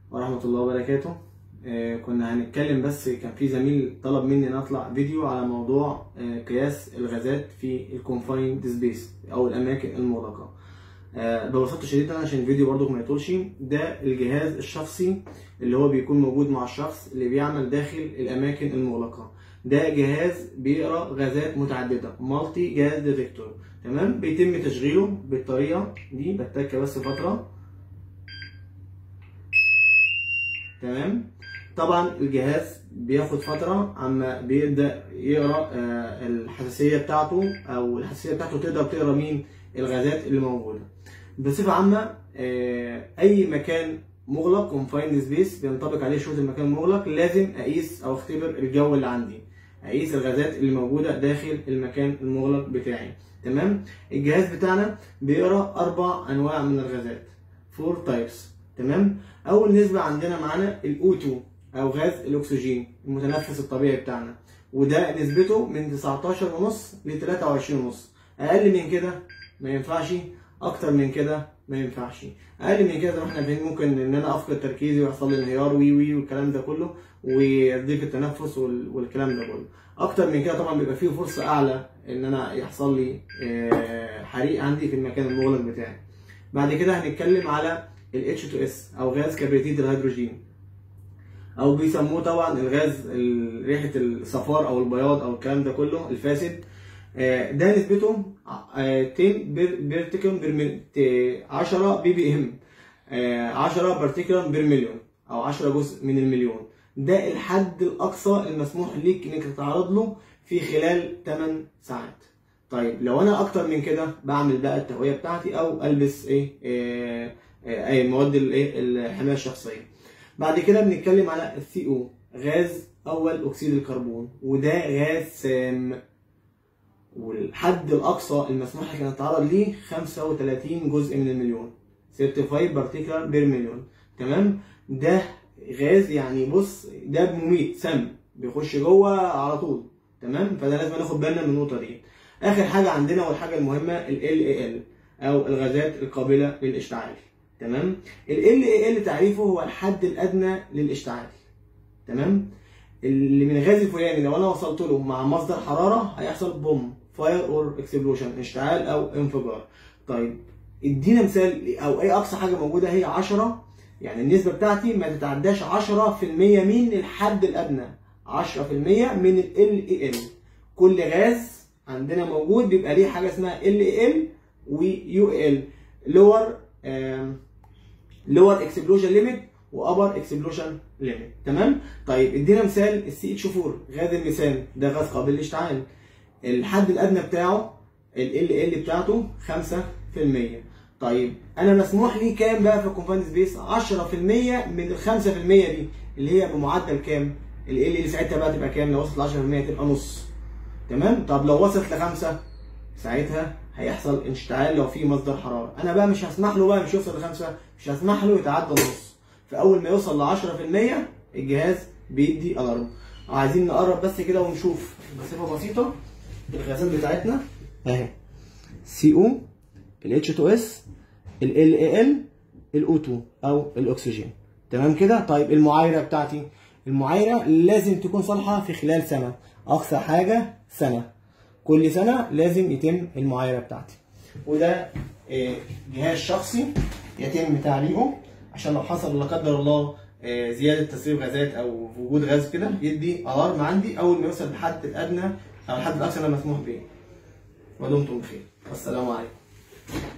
ورحمة الله وبركاته آه كنا هنتكلم بس كان في زميل طلب مني ان اطلع فيديو على موضوع آه قياس الغازات في الكونفايند سبيس او الاماكن المغلقة آه ببساطة شديدة عشان الفيديو برضو ما يطولش ده الجهاز الشخصي اللي هو بيكون موجود مع الشخص اللي بيعمل داخل الاماكن المغلقة ده جهاز بيقرا غازات متعددة مالتي جاز ديتكتور تمام بيتم تشغيله بالطريقة دي بتكة بس فترة تمام طبعا الجهاز بياخد فترة اما بيبدأ يقرا آه الحساسية بتاعته او الحساسية بتاعته تقدر تقرا مين الغازات اللي موجودة بصفة عامة آه اي مكان مغلق confined سبيس بينطبق عليه شروط المكان المغلق لازم اقيس او اختبر الجو اللي عندي اقيس الغازات اللي موجودة داخل المكان المغلق بتاعي تمام الجهاز بتاعنا بيقرا اربع انواع من الغازات فور تايبس تمام اول نسبه عندنا معانا الاو2 او غاز الاكسجين المتنفس الطبيعي بتاعنا وده نسبته من 19 ونص ل 23 ونص اقل من كده ما ينفعش اكتر من كده ما ينفعش اقل من كده زي ما احنا فاهمين ممكن ان انا افقد تركيزي ويحصل لي انهيار وي وي والكلام ده كله ويضيق التنفس والكلام ده كله اكتر من كده طبعا بيبقى فيه فرصه اعلى ان انا يحصل لي حريق عندي في المكان المغلق بتاعي بعد كده هنتكلم على ال H2S او غاز كبريتيد الهيدروجين او بيسموه طبعا الغاز ريحه الصفار او البياض او الكلام ده كله الفاسد ده نسبته 10 بارتيكل بير 10 بي بي ام 10 بارتيكل بير مليون او 10 جزء من المليون ده الحد الاقصى المسموح ليك انك تتعرض له في خلال 8 ساعات طيب لو انا اكتر من كده بعمل بقى التهويه بتاعتي او البس ايه, إيه, إيه مواد الايه الحمايه الشخصيه بعد كده بنتكلم على السي او غاز اول اكسيد الكربون وده غاز سام والحد الاقصى المسموح لك انك تتعرض ليه 35 جزء من المليون 35 بارتيكلر بير مليون تمام ده غاز يعني بص ده مميت سم بيخش جوه على طول تمام فده لازم ناخد بالنا من النقطه دي اخر حاجه عندنا والحاجه المهمه ال ال او الغازات القابله للاشتعال تمام ال ال تعريفه هو الحد الادنى للاشتعال تمام اللي من الغاز الفلاني لو انا وصلت له مع مصدر حراره هيحصل بوم فاير اور اكسبلوشن اشتعال او انفجار طيب ادينا مثال او اي اقصى حاجه موجوده هي 10 يعني النسبه بتاعتي ما تتعداش 10% من الحد الادنى 10% من ال ال كل غاز عندنا موجود بيبقى ليه حاجه اسمها ال ال ويو ال لور لور اكسبلوجن ليميت وابر اكسبلوجن ليميت تمام طيب ادينا مثال السي اتش 4 غاز الميثان ده غاز قابل للاشتعال الحد الادنى بتاعه ال ال بتاعته 5% طيب انا مسموح لي كام بقى في الكونفايند سبيس 10% من ال 5% دي اللي هي بمعدل كام ال ال اللي ساعتها بقى تبقى كام لو وصلت ل 10% تبقى نص تمام طب لو وصلت لخمسة ساعتها هيحصل اشتعال لو في مصدر حراره انا بقى مش هسمح له بقى مش يوصل لخمسة مش هسمح له يتعدى نص فاول ما يوصل ل 10% الجهاز بيدي الارم عايزين نقرب بس كده ونشوف بصفه بسيطه الغازات بتاعتنا اهي سي او ال اتش 2 اس ال ال اي ال الاو 2 او الاكسجين تمام كده طيب المعايره بتاعتي المعايره لازم تكون صالحه في خلال سنه اقصى حاجه سنه كل سنه لازم يتم المعايره بتاعتي وده جهاز شخصي يتم تعليقه عشان لو حصل لا قدر الله زياده تسريب غازات او وجود غاز كده يدي الارم عندي اول ما يوصل للحد الادنى او الحد الاقصى اللي مسموح به ودمتم بخير والسلام عليكم